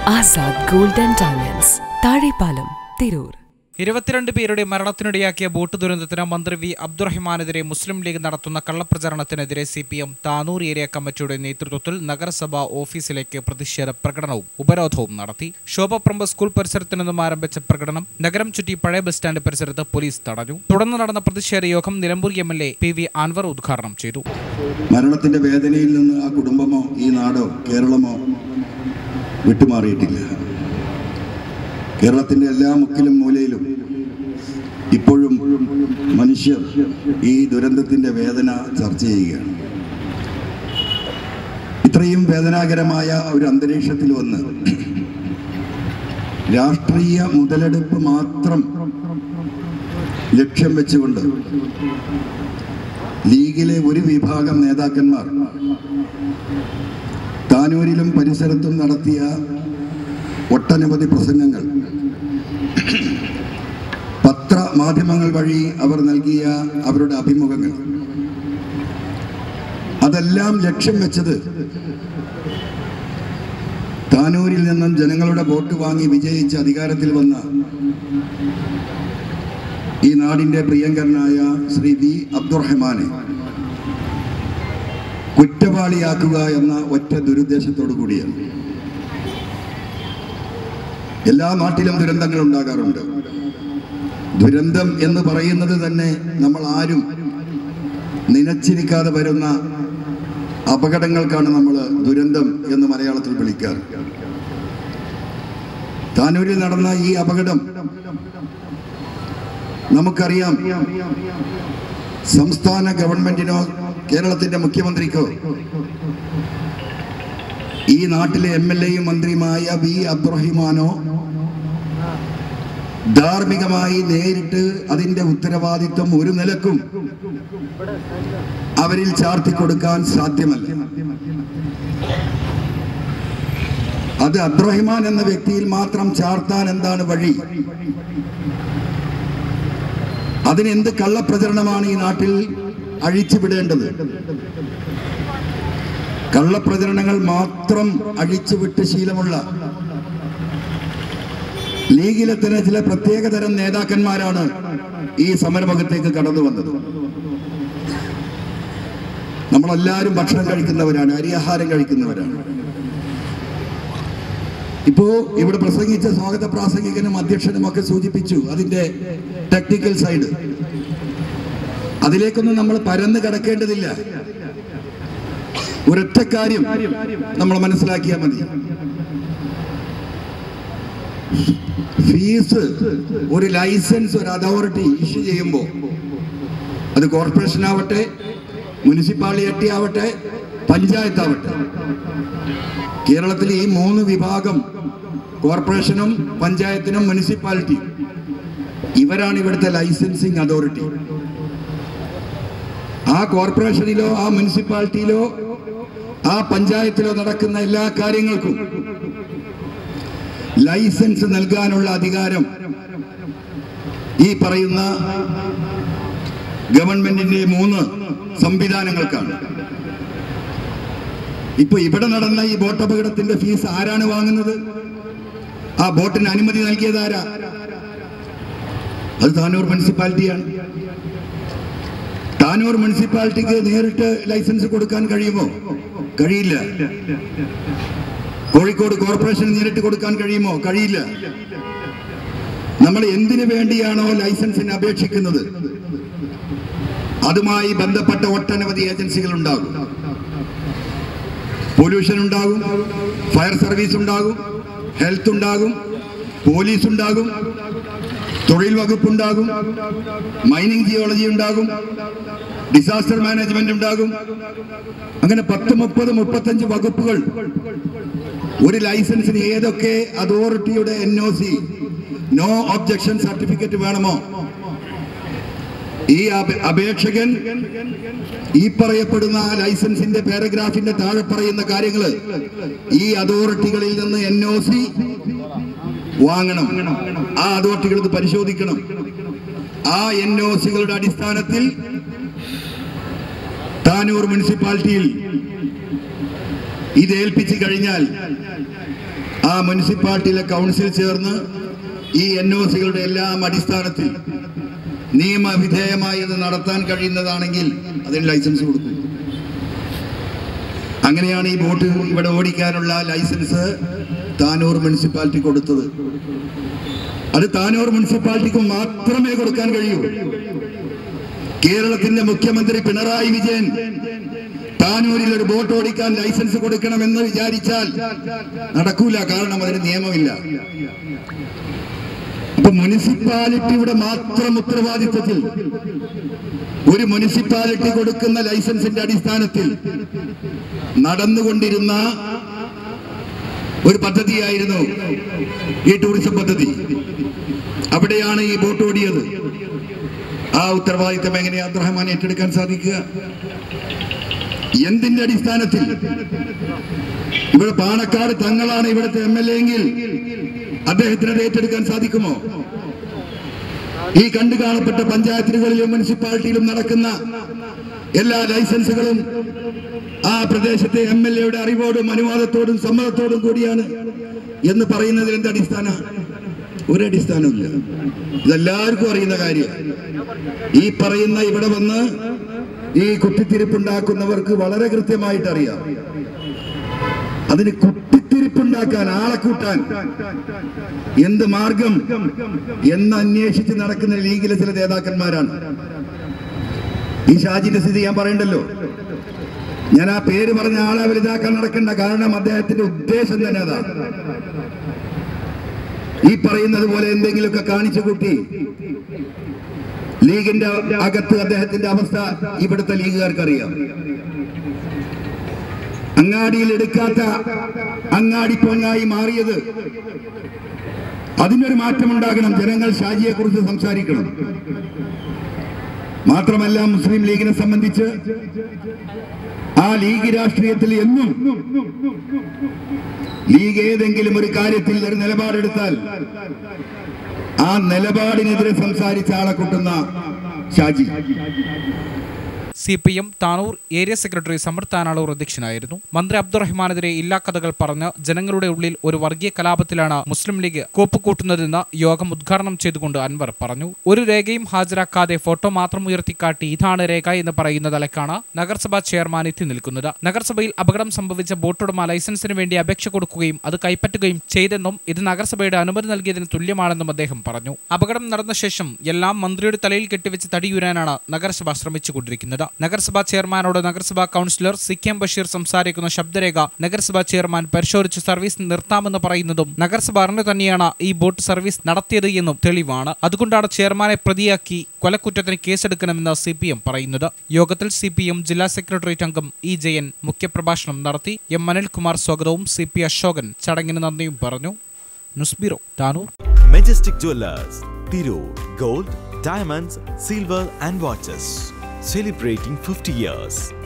Azad gold and diamonds Thazhepalam Tirur ഇരുപത്തിരണ്ട് പേരുടെ മരണത്തിനിടയാക്കിയ boat ദുരന്തത്തിന് മന്ത്രി വി അബ്ദുറഹിമാനെതിരെ മുസ്ലിം ലീഗ് നടത്തുന്ന കള്ളപ്രചരണത്തിനെതിരെ C P M Tanur area കമ്മിറ്റിയുടെ നേതൃത്വത്തിൽ നഗരസഭാ ഓഫീസിലേക്ക് പ്രതിഷേധ പ്രകടനവും ഉപരോധവും നടത്തി ശോഭപ്രമ്പ് സ്കൂൾ പരിസരത്ത് നിന്നും ആരംഭിച്ച പ്രകടനം നഗരം ചുറ്റി പഴയ ബസ് സ്റ്റാൻഡ് പരിസരത്ത് പോലീസ് തടഞ്ഞു തുടർന്ന് നടന്ന പ്രതിഷേധ യോഗം Nilambur M L A P V Anvar ഉദ്ഘാടനം ചെയ്തു മരണത്തിന്റെ വേദനയിൽ നിന്ന് ആ കുടുംബമോ ഈ നാടോ കേരളമോ വിട്ടുമാറിയിട്ടില്ല കേരളത്തിന്റെ എല്ലാ മുക്കിലും മൂലയിലും ഇപ്പോഴും മനുഷ്യർ ഈ ദുരന്തത്തിന്റെ വേദന ചർച്ച ചെയ്യുകയാണ് ഇത്രയും വേദനാകരമായ ഒരു അന്തരീക്ഷത്തിൽ വന്ന് രാഷ്ട്രീയ മുതലെടുപ്പ് മാത്രം ലക്ഷ്യം വെച്ചുകൊണ്ട് ലീഗിലെ ഒരു വിഭാഗം നേതാക്കന്മാർ താനൂരിലും പരിസരത്തും നടത്തിയ ഒട്ടനവധി പ്രസംഗങ്ങൾ പത്ര മാധ്യമങ്ങൾ വഴി അവർ നൽകിയ അവരുടെ അഭിമുഖങ്ങൾ അതെല്ലാം ലക്ഷ്യം വെച്ചത് താനൂരിൽ നിന്നും ജനങ്ങളുടെ വോട്ട് വാങ്ങി വിജയിച്ച് അധികാരത്തിൽ വന്ന ഈ നാടിന്റെ പ്രിയങ്കരനായ ശ്രീ വി അബ്ദുറഹ്മാനെ കുറ്റവാളിയാക്കുക എന്ന ഒറ്റ ദുരുദ്ദേശത്തോടു കൂടിയാണ് എല്ലാ നാട്ടിലും ദുരന്തങ്ങൾ ഉണ്ടാകാറുണ്ട് ദുരന്തം എന്ന് പറയുന്നത് തന്നെ നമ്മൾ ആരും നനച്ചിരിക്കാതെ വരുന്ന അപകടങ്ങൾക്കാണ് നമ്മൾ ദുരന്തം എന്ന് മലയാളത്തിൽ വിളിക്കാറ് താനൂരിൽ നടന്ന ഈ അപകടം നമുക്കറിയാം സംസ്ഥാന ഗവൺമെന്റിനോ കേരളത്തിന്റെ മുഖ്യമന്ത്രിക്കോ ഈ നാട്ടിലെ എം എൽ എയും മന്ത്രിയുമായ വി അബ്ദുറഹിമാനോ ധാർമ്മികമായി നേരിട്ട് അതിന്റെ ഉത്തരവാദിത്വം ഒരു നിലക്കും അവരിൽ ചാർത്തി കൊടുക്കാൻ സാധ്യമല്ല അത് അബ്ദുറഹിമാൻ എന്ന വ്യക്തിയിൽ മാത്രം ചാർത്താൻ എന്താണ് വഴി അതിനെന്ത് കള്ളപ്രചരണമാണ് ഈ നാട്ടിൽ അഴിച്ചുവിടേണ്ടത് കള്ളപ്രചരണങ്ങൾ മാത്രം അഴിച്ചുവിട്ട് ശീലമുള്ള ലീഗിലെ തന്നെ ചില പ്രത്യേകതരം നേതാക്കന്മാരാണ് ഈ സമരമുഖത്തേക്ക് കടന്നു വന്നത് നമ്മളെല്ലാവരും ഭക്ഷണം കഴിക്കുന്നവരാണ് അരിയാഹാരം കഴിക്കുന്നവരാണ് ഇപ്പോ ഇവിടെ പ്രസംഗിച്ച സ്വാഗത പ്രാസംഗികനും അധ്യക്ഷനും ഒക്കെ സൂചിപ്പിച്ചു അതിന്റെ ടെക്നിക്കൽ സൈഡ് അതിലേക്കൊന്നും നമ്മൾ പരന്ന് കിടക്കേണ്ടതില്ല ഒരൊറ്റ കാര്യം നമ്മൾ മനസ്സിലാക്കിയാൽ മതി ഫീസ് ഒരു ലൈസൻസ് ഒരു അതോറിറ്റി ഇഷ്യൂ ചെയ്യുമ്പോൾ അത് കോർപ്പറേഷൻ ആവട്ടെ മുനിസിപ്പാലിറ്റി ആവട്ടെ പഞ്ചായത്താവട്ടെ കേരളത്തിൽ ഈ മൂന്ന് വിഭാഗം കോർപ്പറേഷനും പഞ്ചായത്തിനും മുനിസിപ്പാലിറ്റി ഇവരാണ് ഇവിടുത്തെ ലൈസൻസിങ് അതോറിറ്റി ആ കോർപ്പറേഷനിലോ ആ മുനിസിപ്പാലിറ്റിയിലോ ആ പഞ്ചായത്തിലോ നടക്കുന്ന എല്ലാ കാര്യങ്ങൾക്കും ലൈസൻസ് നൽകാനുള്ള അധികാരം ഈ പറയുന്ന ഗവൺമെന്റിന്റെ മൂന്ന് സംവിധാനങ്ങൾക്കാണ് ഇപ്പൊ ഇവിടെ നടന്ന ഈ ബോട്ട് അപകടത്തിന്റെ ഫീസ് ആരാണ് വാങ്ങുന്നത് ആ ബോട്ടിന് അനുമതി നൽകിയത് ആരാ അത് താനൂർ മുനിസിപ്പാലിറ്റിയാണ് താനൂർ മുനിസിപ്പാലിറ്റിക്ക് നേരിട്ട് ലൈസൻസ് കൊടുക്കാൻ കഴിയുമോ കഴിയില്ല കോഴിക്കോട് കോർപ്പറേഷൻ നേരിട്ട് കൊടുക്കാൻ കഴിയുമോ കഴിയില്ല നമ്മൾ എന്തിനു വേണ്ടിയാണോ ലൈസൻസിന് അപേക്ഷിക്കുന്നത് അതുമായി ബന്ധപ്പെട്ട ഒട്ടനവധി ഏജൻസികൾ ഉണ്ടാകും പൊല്യൂഷൻ ഉണ്ടാകും ഫയർ സർവീസ് ഉണ്ടാകും ഹെൽത്ത് ഉണ്ടാകും പോലീസ് ഉണ്ടാകും തൊഴിൽ വകുപ്പ് ഉണ്ടാകും മൈനിങ് ജിയോളജി ഉണ്ടാകും ഡിസാസ്റ്റർ മാനേജ്മെന്റ് ഉണ്ടാകും അങ്ങനെ പത്ത് മുപ്പത് മുപ്പത്തഞ്ച് വകുപ്പുകൾ ഒരു ലൈസൻസിന് ഏതൊക്കെ അതോറിറ്റിയുടെ N O C no objection certificate വേണമോ ഈ അപ- അപേക്ഷകൻ ഈ പറയപ്പെടുന്ന ആ ലൈസൻസിന്റെ പാരഗ്രാഫിന്റെ താഴെ പറയുന്ന കാര്യങ്ങൾ ഈ അതോറിറ്റികളിൽ നിന്ന് എൻ ഒ സി വാങ്ങണം ആ അതോറിറ്റികൾ ഇത് പരിശോധിക്കണം ആ എൻ ഒ സികളുടെ അടിസ്ഥാനത്തിൽ താനൂർ മുനിസിപ്പാലിറ്റിയിൽ ഇത് ഏൽപ്പിച്ചു കഴിഞ്ഞാൽ ആ മുനിസിപ്പാലിറ്റിയിലെ കൗൺസിൽ ചേർന്ന് ഈ എൻ ഒ സികളുടെ എല്ലാം അടിസ്ഥാനത്തിൽ നിയമവിധേയമായി ഇത് നടത്താൻ കഴിയുന്നതാണെങ്കിൽ അതിന് ലൈസൻസ് കൊടുക്കും അങ്ങനെയാണ് ഈ ബോട്ട് ഇവിടെ ഓടിക്കാനുള്ള ലൈസൻസ് താനൂർ മുനിസിപ്പാലിറ്റി കൊടുത്തത് അത് താനൂർ മുനിസിപ്പാലിറ്റിക്ക് മാത്രമേ കൊടുക്കാൻ കഴിയൂ കേരളത്തിന്റെ മുഖ്യമന്ത്രി പിണറായി വിജയൻ താനൂരിൽ ഒരു ബോട്ട് ഓടിക്കാൻ ലൈസൻസ് കൊടുക്കണമെന്ന് വിചാരിച്ചാൽ നടക്കൂല കാരണം അതിന് നിയമമില്ല അപ്പൊ മുനിസിപ്പാലിറ്റിയുടെ മാത്രം ഉത്തരവാദിത്വത്തിൽ ഒരു മുനിസിപ്പാലിറ്റി കൊടുക്കുന്ന ലൈസൻസിന്റെ അടിസ്ഥാനത്തിൽ നടന്നുകൊണ്ടിരുന്ന ഒരു പദ്ധതിയായിരുന്നു ഈ ടൂറിസം പദ്ധതി അവിടെയാണ് ഈ ബോട്ട് ഓടിയത് ആ ഉത്തരവാദിത്തം എങ്ങനെ അബ്ദുറഹ്മാൻ ഏറ്റെടുക്കാൻ സാധിക്കുക എന്തിന്റെ അടിസ്ഥാനത്തിൽ ഇവിടെ പാണക്കാട് തങ്ങളാണ് ഇവിടുത്തെ എം എൽ എ എങ്കിൽ അദ്ദേഹത്തിന് അത് ഏറ്റെടുക്കാൻ സാധിക്കുമോ ഈ കണ്ടു കാണപ്പെട്ട പഞ്ചായത്തുകളിലും മുനിസിപ്പാലിറ്റിയിലും നടക്കുന്ന എല്ലാ ലൈസൻസുകളും ആ പ്രദേശത്തെ എം എൽ എയുടെ അറിവോടും അനുവാദത്തോടും സമ്മതത്തോടും കൂടിയാണ് എന്ന് പറയുന്നതിൽ എന്ത് അടിസ്ഥാന ഒരടിസ്ഥാനമില്ല ഇതെല്ലാവർക്കും അറിയുന്ന കാര്യം ഈ പറയുന്ന ഇവിടെ വന്ന് ഈ കുത്തിത്തിരിപ്പുണ്ടാക്കുന്നവർക്ക് വളരെ കൃത്യമായിട്ട് അറിയാം അതിന് കുത്തിത്തിരിപ്പുണ്ടാക്കാൻ ആളെ കൂട്ടാൻ എന്ത് മാർഗം എന്ന് അന്വേഷിച്ച് നടക്കുന്ന ലീഗിലെ ചില നേതാക്കന്മാരാണ് ഈ ഷാജിന്റെ സ്ഥിതി ഞാൻ പറയണ്ടല്ലോ ഞാൻ ആ പേര് പറഞ്ഞ ആളെ വലുതാക്കാൻ നടക്കണ്ട കാരണം അദ്ദേഹത്തിന്റെ ഉദ്ദേശം തന്നെ അതാ ഈ പറയുന്നത് പോലെ എന്തെങ്കിലുമൊക്കെ കാണിച്ചു കൂട്ടി ലീഗിന്റെ അകത്ത് അദ്ദേഹത്തിന്റെ അവസ്ഥ ഇവിടുത്തെ ലീഗുകാർക്ക് അറിയാം അങ്ങാടിയിൽ എടുക്കാത്ത അങ്ങാടി പൊങ്ങായി മാറിയത് അതിനൊരു മാറ്റമുണ്ടാകണം ജനങ്ങൾ ഷാജിയെ കുറിച്ച് സംസാരിക്കണം മാത്രമല്ല മുസ്ലിം ലീഗിനെ സംബന്ധിച്ച് ആ ലീഗ് രാഷ്ട്രീയത്തിൽ എന്നും ലീഗ് ഏതെങ്കിലും ഒരു കാര്യത്തിൽ ഒരു നിലപാടെടുത്താൽ ആ നിലപാടിനെതിരെ സംസാരിച്ച ആളെ കൂട്ടുന്ന Shaji C P M Tanur area secretary Samar Tanalur അധ്യക്ഷനായിരുന്നു മന്ത്രി അബ്ദുറഹ്മാനെതിരെ ഇല്ലാ കഥകൾ പറഞ്ഞ് ജനങ്ങളുടെ ഉള്ളിൽ ഒരു വർഗീയ കലാപത്തിലാണ് മുസ്ലിം ലീഗ് കോപ്പുകൂട്ടുന്നതെന്ന് യോഗം ഉദ്ഘാടനം ചെയ്തുകൊണ്ട് അൻവർ പറഞ്ഞു ഒരു രേഖയും ഹാജരാക്കാതെ ഫോട്ടോ മാത്രം ഉയർത്തിക്കാട്ടി ഇതാണ് രേഖ എന്ന് പറയുന്ന തലക്കാണ് നഗരസഭാ ചെയർമാൻ എത്തി നിൽക്കുന്നത് നഗരസഭയിൽ അപകടം സംഭവിച്ച ബോട്ടുടമ ലൈസൻസിന് വേണ്ടി അപേക്ഷ കൊടുക്കുകയും അത് കൈപ്പറ്റുകയും ചെയ്തെന്നും ഇത് നഗരസഭയുടെ അനുമതി നൽകിയതിന് തുല്യമാണെന്നും അദ്ദേഹം പറഞ്ഞു അപകടം നടന്ന ശേഷം എല്ലാം മന്ത്രിയുടെ തലയിൽ കെട്ടിവെച്ച് തടിയുരാനാണ് നഗരസഭ ശ്രമിച്ചുകൊണ്ടിരിക്കുന്നത് നഗരസഭാ ചെയർമാനോട് നഗരസഭാ councillor C K M Basheer സംസാരിക്കുന്ന ശബ്ദരേഖ നഗരസഭാ ചെയർമാൻ പരിശോധിച്ച് സർവീസ് നിർത്താമെന്ന് പറയുന്നതും നഗരസഭ അറിഞ്ഞു തന്നെയാണ് ഈ ബോട്ട് സർവീസ് നടത്തിയത് എന്നും തെളിവാണ് അതുകൊണ്ടാണ് ചെയർമാനെ പ്രതിയാക്കി കൊലക്കുറ്റത്തിന് കേസെടുക്കണമെന്ന് സി പി എം പറയുന്നത് യോഗത്തിൽ സി പി എം ജില്ലാ സെക്രട്ടേറിയറ്റ് അംഗം ഇ ജയൻ മുഖ്യപ്രഭാഷണം നടത്തി എം അനിൽകുമാർ സ്വാഗതവും സി പി അശോകൻ ചടങ്ങിന് നന്ദിയും പറഞ്ഞു news bureau Tanur Majestic Jewelers, Tiru, Gold, Diamonds, Silver and Watches. Celebrating 50 years.